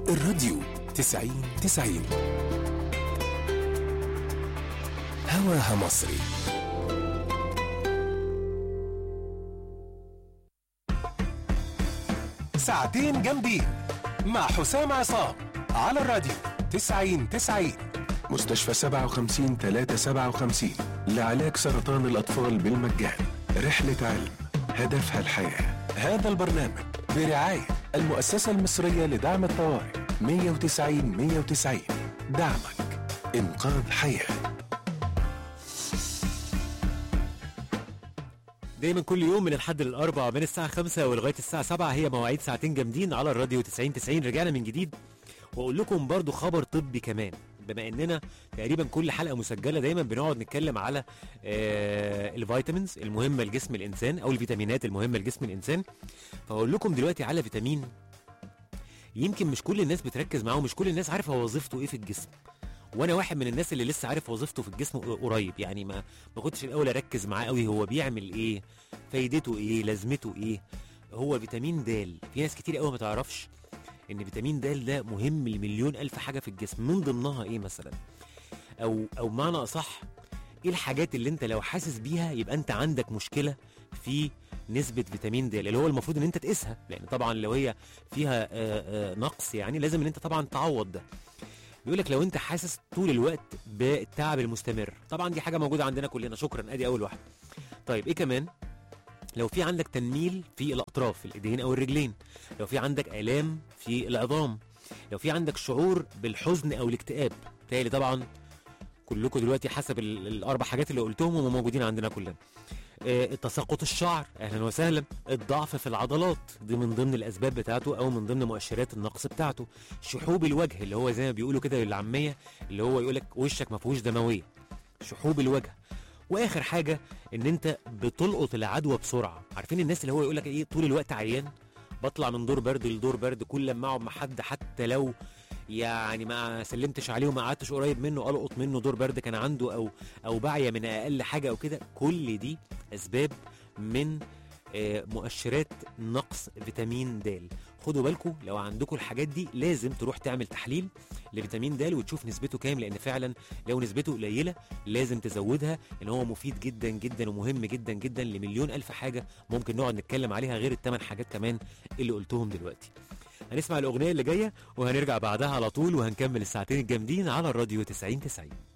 الراديو تسعين تسعين هواها مصري ساعتين جامدين مع حسام عصام على الراديو تسعين تسعين مستشفى سبعة وخمسين تلاتة سبعة وخمسين لعلاج سرطان الأطفال بالمجان رحلة علم هدفها الحياة هذا البرنامج برعاية المؤسسة المصرية لدعم الطوارئ 190 190 دعمك إنقاذ حياه دايما كل يوم من الحد للاربع من الساعه 5 ولغايه الساعه 7 هي مواعيد ساعتين جامدين على الراديو 90 90 رجعنا من جديد واقول لكم برضو خبر طبي كمان بما اننا تقريبا كل حلقه مسجله دايما بنقعد نتكلم على آه الفيتامينز المهمه لجسم الانسان او الفيتامينات المهمه لجسم الانسان فهقول لكم دلوقتي على فيتامين يمكن مش كل الناس بتركز معاه ومش كل الناس عارفه وظيفته ايه في الجسم وانا واحد من الناس اللي لسه عارف وظيفته في الجسم قريب يعني ما ما كنتش الاول اركز معاه قوي هو بيعمل ايه فايدته ايه لازمته ايه هو فيتامين د في ناس كتير قوي ما تعرفش ان فيتامين د ده مهم لمليون الف حاجه في الجسم من ضمنها ايه مثلا او او معنى اصح ايه الحاجات اللي انت لو حاسس بيها يبقى انت عندك مشكله في نسبه فيتامين د اللي هو المفروض ان انت تقيسها لان طبعا لو هي فيها آه، آه، نقص يعني لازم ان انت طبعا تعوض ده بيقول لك لو انت حاسس طول الوقت بالتعب المستمر طبعا دي حاجه موجوده عندنا كلنا شكرا ادي اول واحده طيب ايه كمان لو في عندك تنميل في الاطراف الايدين او الرجلين لو في عندك الام في العظام لو في عندك شعور بالحزن او الاكتئاب بالتالي طبعا كلكم دلوقتي حسب ال- الاربع حاجات اللي قلتهم هم موجودين عندنا كلنا آه، تساقط الشعر اهلا وسهلا الضعف في العضلات دي من ضمن الاسباب بتاعته او من ضمن مؤشرات النقص بتاعته شحوب الوجه اللي هو زي ما بيقولوا كده بالعاميه اللي هو يقول لك وشك ما فيهوش دمويه شحوب الوجه واخر حاجه ان انت بتلقط العدوى بسرعه عارفين الناس اللي هو يقول لك ايه طول الوقت عيان بطلع من دور برد لدور برد كل لما اقعد مع حد حتى لو يعني ما سلمتش عليه وما قعدتش قريب منه القط منه دور برد كان عنده او او بعيه من اقل حاجه او كده كل دي اسباب من آه، مؤشرات نقص فيتامين د خدوا بالكم لو عندكم الحاجات دي لازم تروح تعمل تحليل لفيتامين د وتشوف نسبته كام لان فعلا لو نسبته قليله لازم تزودها ان هو مفيد جدا جدا ومهم جدا جدا لمليون الف حاجه ممكن نقعد نتكلم عليها غير الثمان حاجات كمان اللي قلتهم دلوقتي هنسمع الاغنيه اللي جايه وهنرجع بعدها على طول وهنكمل الساعتين الجامدين على الراديو 90 90